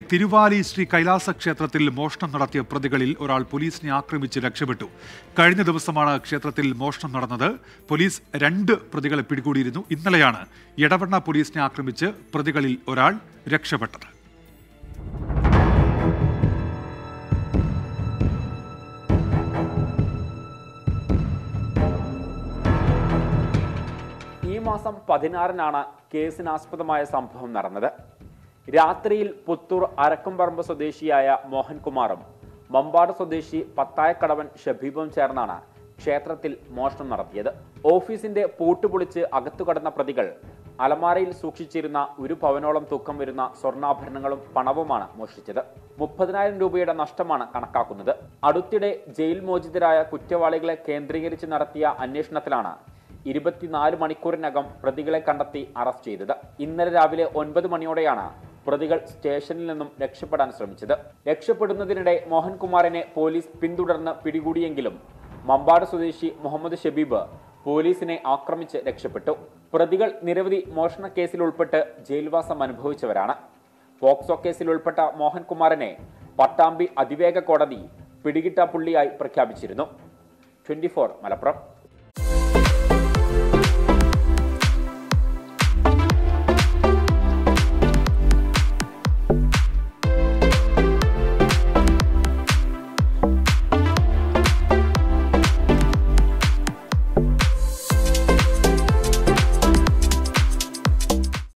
തിരുവാലി ശ്രീ കൈലാസ ക്ഷേത്രത്തിൽ മോഷണം നടത്തിയ പ്രതികളിൽ ഒരാൾ പോലീസിനെ ആക്രമിച്ച് രക്ഷപ്പെട്ടു കഴിഞ്ഞ ദിവസമാണ് ക്ഷേത്രത്തിൽ മോഷണം നടന്നത് പോലീസ് രണ്ട് പ്രതികളെ പിടികൂടിയിരുന്നു ഇന്നലെയാണ് എടവണ്ണ പോലീസിനെ ആക്രമിച്ച് പ്രതികളിൽ ഒരാൾ രക്ഷപ്പെട്ടത് ഈ മാസം പതിനാറിനാണ് കേസിനാസ്പദമായ സംഭവം നടന്നത് രാത്രിയിൽ പുത്തൂർ അരക്കുംപറമ്പ് സ്വദേശിയായ മോഹൻകുമാറും മമ്പാട് സ്വദേശി പത്തായക്കടവൻ ഷബീബും ചേർന്നാണ് ക്ഷേത്രത്തിൽ മോഷണം നടത്തിയത് ഓഫീസിന്റെ പൂട്ടുപൊളിച്ച് അകത്തു കടന്ന പ്രതികൾ അലമാരയിൽ സൂക്ഷിച്ചിരുന്ന ഒരു പവനോളം തൂക്കം വരുന്ന സ്വർണ്ണാഭരണങ്ങളും പണവുമാണ് മോഷ്ടിച്ചത് മുപ്പതിനായിരം രൂപയുടെ നഷ്ടമാണ് കണക്കാക്കുന്നത് അടുത്തിടെ ജയിൽ മോചിതരായ കുറ്റവാളികളെ കേന്ദ്രീകരിച്ച് നടത്തിയ അന്വേഷണത്തിലാണ് ഇരുപത്തിനാല് മണിക്കൂറിനകം പ്രതികളെ കണ്ടെത്തി അറസ്റ്റ് ചെയ്തത് ഇന്നലെ രാവിലെ ഒൻപത് മണിയോടെയാണ് പ്രതികൾ സ്റ്റേഷനിൽ നിന്നും രക്ഷപ്പെടാൻ ശ്രമിച്ചത് രക്ഷപ്പെടുന്നതിനിടെ മോഹൻകുമാറിനെ പോലീസ് പിന്തുടർന്ന് പിടികൂടിയെങ്കിലും മമ്പാട് സ്വദേശി മുഹമ്മദ് ഷബീബ് പോലീസിനെ ആക്രമിച്ച് രക്ഷപ്പെട്ടു പ്രതികൾ നിരവധി മോഷണ കേസിൽ ഉൾപ്പെട്ട് ജയിൽവാസം അനുഭവിച്ചവരാണ് പോക്സോ കേസിൽ ഉൾപ്പെട്ട മോഹൻകുമാറിനെ പട്ടാമ്പി അതിവേഗ കോടതി പിടികിട്ടാ പുള്ളിയായി പ്രഖ്യാപിച്ചിരുന്നു ട്വന്റി മലപ്പുറം